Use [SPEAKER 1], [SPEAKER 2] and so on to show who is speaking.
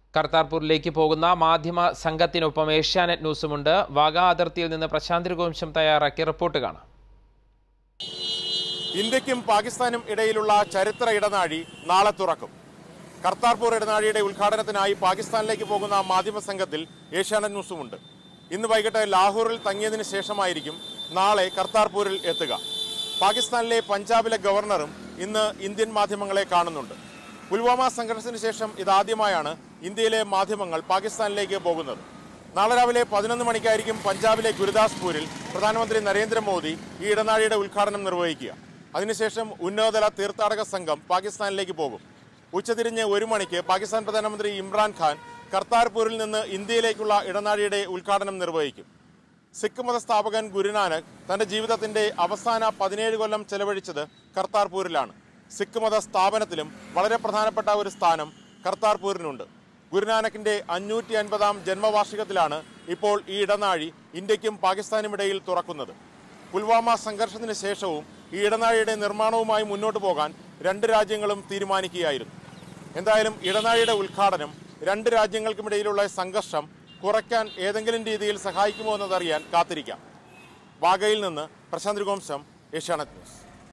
[SPEAKER 1] കർത്താർപൂരിലേക്ക് പോകുന്ന മാധ്യമ സംഘത്തിനൊപ്പം ഏഷ്യാനെറ്റ് ന്യൂസുമുണ്ട് വാഗാ അതിർത്തിയിൽ നിന്ന് പ്രശാന്ത് രഘുവംശം തയ്യാറാക്കിയ റിപ്പോർട്ട് കാണാം
[SPEAKER 2] ഇന്ത്യക്കും പാകിസ്ഥാനും ഇടയിലുള്ള ചരിത്ര ഇടനാഴി നാളെ തുറക്കും കർത്താർപൂർ ഇടനാഴിയുടെ ഉദ്ഘാടനത്തിനായി പാകിസ്ഥാനിലേക്ക് പോകുന്ന മാധ്യമ സംഘത്തിൽ ഏഷ്യാനെറ്റ് ന്യൂസുമുണ്ട് ഇന്ന് വൈകിട്ട് ലാഹോറിൽ തങ്ങിയതിനു ശേഷമായിരിക്കും നാളെ കർത്താർപൂരിൽ എത്തുക പാകിസ്ഥാനിലെ പഞ്ചാബിലെ ഗവർണറും ഇന്ന് ഇന്ത്യൻ മാധ്യമങ്ങളെ കാണുന്നുണ്ട് പുൽവാമ സംഘർഷത്തിന് ശേഷം ഇതാദ്യമായാണ് ഇന്ത്യയിലെ മാധ്യമങ്ങൾ പാകിസ്ഥാനിലേക്ക് പോകുന്നത് നാളെ രാവിലെ പതിനൊന്ന് മണിക്കായിരിക്കും പഞ്ചാബിലെ ഗുരുദാസ്പൂരിൽ പ്രധാനമന്ത്രി നരേന്ദ്രമോദി ഈ ഇടനാഴിയുടെ ഉദ്ഘാടനം നിർവഹിക്കുക അതിനുശേഷം ഉന്നതതല തീർത്ഥാടക സംഘം പാകിസ്ഥാനിലേക്ക് പോകും ഉച്ചതിരിഞ്ഞ് ഒരു മണിക്ക് പാകിസ്ഥാൻ പ്രധാനമന്ത്രി ഇമ്രാൻഖാൻ കർത്താർപൂരിൽ നിന്ന് ഇന്ത്യയിലേക്കുള്ള ഇടനാഴിയുടെ ഉദ്ഘാടനം നിർവഹിക്കും സിഖ് മത സ്ഥാപകൻ ഗുരുനാനക് തന്റെ ജീവിതത്തിന്റെ അവസാന പതിനേഴ് കൊല്ലം ചെലവഴിച്ചത് കർത്താർപൂരിലാണ് സിഖ് മത സ്ഥാപനത്തിലും വളരെ പ്രധാനപ്പെട്ട ഒരു സ്ഥാനം കർത്താർപൂരിനുണ്ട് ഗുരുനാനക്കിന്റെ അഞ്ഞൂറ്റി അൻപതാം ജന്മവാർഷികത്തിലാണ് ഇപ്പോൾ ഈ ഇടനാഴി ഇന്ത്യക്കും പാകിസ്ഥാനും ഇടയിൽ തുറക്കുന്നത് പുൽവാമ സംഘർഷത്തിന് ശേഷവും ഈ ഇടനാഴിയുടെ നിർമ്മാണവുമായി മുന്നോട്ട് പോകാൻ രണ്ട് രാജ്യങ്ങളും തീരുമാനിക്കുകയായിരുന്നു എന്തായാലും ഇടനാഴിയുടെ ഉദ്ഘാടനം രണ്ട് രാജ്യങ്ങൾക്കുമിടയിലുള്ള സംഘർഷം കുറയ്ക്കാൻ ഏതെങ്കിലും രീതിയിൽ സഹായിക്കുമോ എന്നതറിയാൻ കാത്തിരിക്കാം വാഗയിൽ നിന്ന് പ്രശാന്ത് രഘുവംശം ഏഷ്യാനെറ്റ് ന്യൂസ്